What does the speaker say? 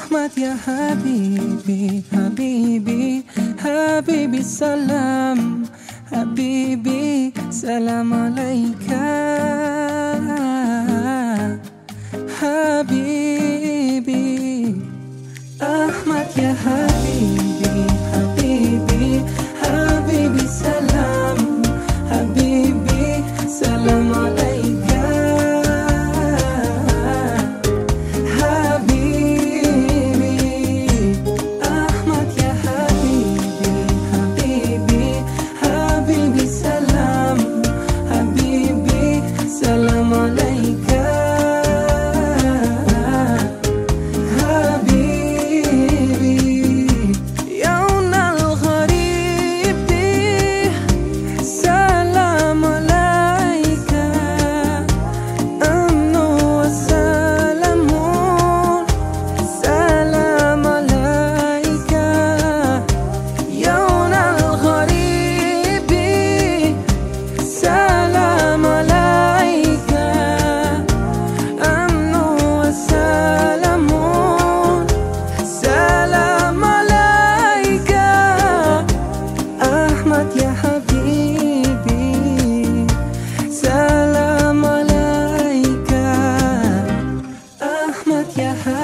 أحمد يا حبيبي حبيبي حبيبي سلام حبيبي سلام عليك حبيبي أحمد يا حبيبي حبيبي حبيبي سلام حبيبي سلام عليك حبيبي أحمد يا حبيبي حبيبي حبيبي سلام حبيبي سلام عليك حبيبي يومنا الغريب سلام عليك أمن وسلام سلام عليك يومنا الغريب سلام عليك أمن وسلام سلام عليك أحمد يا حبيبي سلام عليك أحمد يا حبيبي